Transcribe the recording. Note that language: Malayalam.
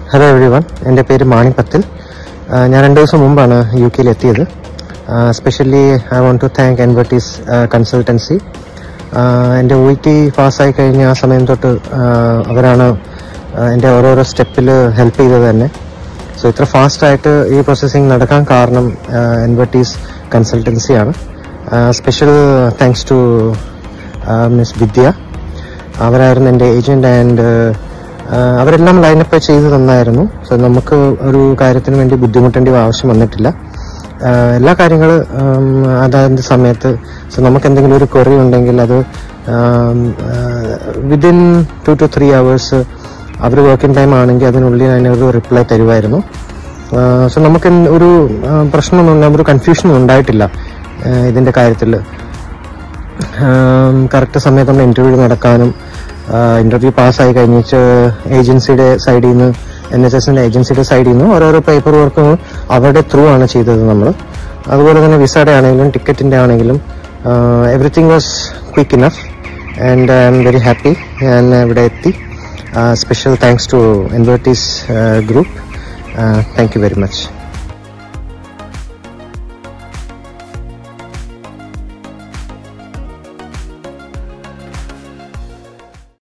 ഹലോ എവ്രി വൺ എൻ്റെ പേര് മാണി പത്തിൽ ആ, ഞാൻ രണ്ട് ദിവസം മുമ്പാണ് യു കെയിൽ എത്തിയത് specially I want to thank Envertis consultancy എൻ്റെ ഒ ടി പാസ്സായി കഴിഞ്ഞ ആ സമയം തൊട്ട് ആ, അവരാണ് ആ, എൻ്റെ ഓരോരോ സ്റ്റെപ്പിൽ ഹെൽപ്പ് ചെയ്തത് തന്നെ സോ ഇത്ര ഫാസ്റ്റായിട്ട് ഈ പ്രോസസ്സിങ് നടക്കാൻ കാരണം എൻവർട്ടീസ് കൺസൾട്ടൻസിയാണ് special thanks to miss Vidya അവരായിരുന്നു എൻ്റെ ഏജൻറ് ആൻഡ് അവരെല്ലാം ലൈനപ്പ് ചെയ്ത് തന്നായിരുന്നു സോ നമുക്ക് ഒരു കാര്യത്തിന് വേണ്ടി ബുദ്ധിമുട്ടേണ്ട ആവശ്യം വന്നിട്ടില്ല ആ, എല്ലാ കാര്യങ്ങളും അതാത് സമയത്ത് സോ നമുക്ക് എന്തെങ്കിലും ഒരു ക്വറി ഉണ്ടെങ്കിൽ അത് within two two three hours അവർ വർക്കിംഗ് ടൈം ആണെങ്കിൽ അതിനുള്ളിൽ അതിനൊരു റിപ്ലൈ തരുമായിരുന്നു സോ നമുക്ക് എന്ത് ഒരു ആ, പ്രശ്നമൊന്നും ഒരു കൺഫ്യൂഷനും ഉണ്ടായിട്ടില്ല ആ, ഇതിൻ്റെ കാര്യത്തിൽ കറക്റ്റ് സമയത്ത് നമ്മൾ ഇന്റർവ്യൂ നടക്കാനും ഇന്റർവ്യൂ പാസ്സായി കഴിഞ്ഞിട്ട് ഏജൻസിയുടെ സൈഡിൽ നിന്ന് എൻ എച്ച് എസിന്റെ ഏജൻസിയുടെ സൈഡിൽ നിന്ന് ഓരോരോ പേപ്പർ വർക്ക് അവരുടെ ത്രൂ ആണ് ചെയ്തത് നമ്മൾ അതുപോലെ തന്നെ വിസയുടെ ആണെങ്കിലും ടിക്കറ്റിന്റെ ആണെങ്കിലും everything was quick enough and I'm very happy ഞാൻ ഇവിടെ എത്തി special thanks to Envertis group thank you very much